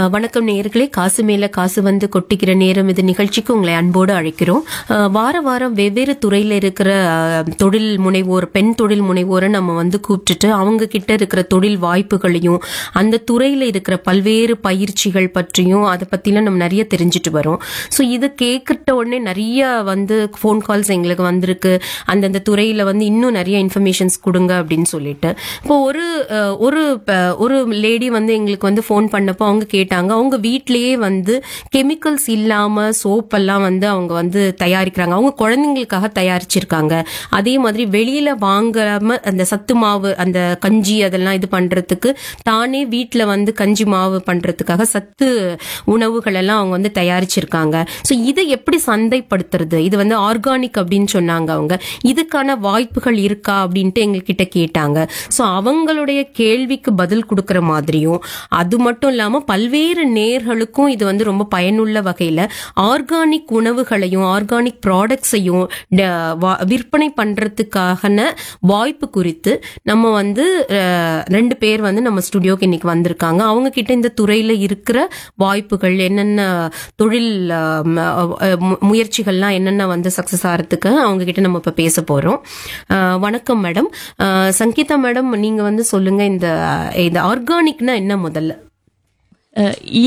அஹ், வணக்கம் நேயர்களே காசு மேல காசு வந்து கொட்டிக்கிற நேரம் இது நிகழ்ச்சிக்கு உங்களை அன்போடு அழைக்கிறோம் அஹ், வார வாரம் வெவ்வேறு துறையில இருக்கிற அஹ், தொழில் முனைவோர் பெண் தொழில் முனைவோரை நம்ம வந்து கூப்பிட்டுட்டு அவங்க கிட்ட இருக்கிற தொழில் வாய்ப்புகளையும் அந்த துறையில இருக்கிற பல்வேறு பயிற்சிகள் பற்றியும் அதை பத்திலாம் நம்ம நிறைய தெரிஞ்சுட்டு வரோம் ஸோ இது கேட்கிட்ட உடனே நிறைய வந்து ஃபோன் கால்ஸ் எங்களுக்கு வந்திருக்கு அந்தந்த துறையில வந்து இன்னும் நிறைய இன்ஃபர்மேஷன்ஸ் கொடுங்க அப்படின்னு சொல்லிட்டு இப்போ ஒரு அஹ், ஒரு ப- ஒரு லேடி வந்து எங்களுக்கு வந்து ஃபோன் பண்ணப்போ அவங்க கேட்டாங்க அவங்க வீட்லயே வந்து கெமிக்கல்ஸ் இல்லாம சோப் எல்லாம் வந்து அவங்க வந்து தயாரிக்கிறாங்க அவங்க குழந்தைங்களுக்காக தயாரிச்சிருக்காங்க அதே மாதிரி வெளியில வாங்காம அந்த சத்து மாவு அந்த கஞ்சி அதெல்லாம் இது பண்றதுக்கு தானே வீட்ல வந்து கஞ்சி மாவு பண்றதுக்காக சத்து உணவுகள் எல்லாம் அவங்க வந்து தயாரிச்சிருக்காங்க ஸோ இதை எப்படி சந்தைப்படுத்துறது இது வந்து ஆர்கானிக் அப்படின்னு சொன்னாங்க அவங்க இதுக்கான வாய்ப்புகள் இருக்கா அப்படின்ட்டு எங்ககிட்ட கேட்டாங்க ஸோ அவங்களுடைய கேள்விக்கு பதில் கொடுக்கற மாதிரியும் அது மட்டும் இல்லாம பல்வேறு நேர்களுக்கும் இது வந்து ரொம்ப பயனுள்ள வகையில ஆர்கானிக் உணவுகளையும் ஆர்கானிக் ப்ராடக்ட்ஸையும் விற்பனை பண்றதுக்கான வாய்ப்பு குறித்து நம்ம வந்து அஹ், ரெண்டு பேர் வந்து நம்ம ஸ்டுடியோக்கு இன்னைக்கு வந்திருக்காங்க அவங்க கிட்ட இந்த துறையில இருக்கிற வாய்ப்புகள் என்னென்ன தொழில் அஹ், ம- அஹ், மு- முயற்சிகள்லாம் என்னென்ன வந்து சக்சஸ் ஆகிறதுக்கு அவங்க கிட்ட நம்ம இப்ப பேச போறோம் அஹ், வணக்கம் மேடம் அஹ், சங்கீதா மேடம் நீங்க வந்து சொல்லுங்க இந்த இந்த ஆர்கானிக்னா என்ன முதல்ல அஹ்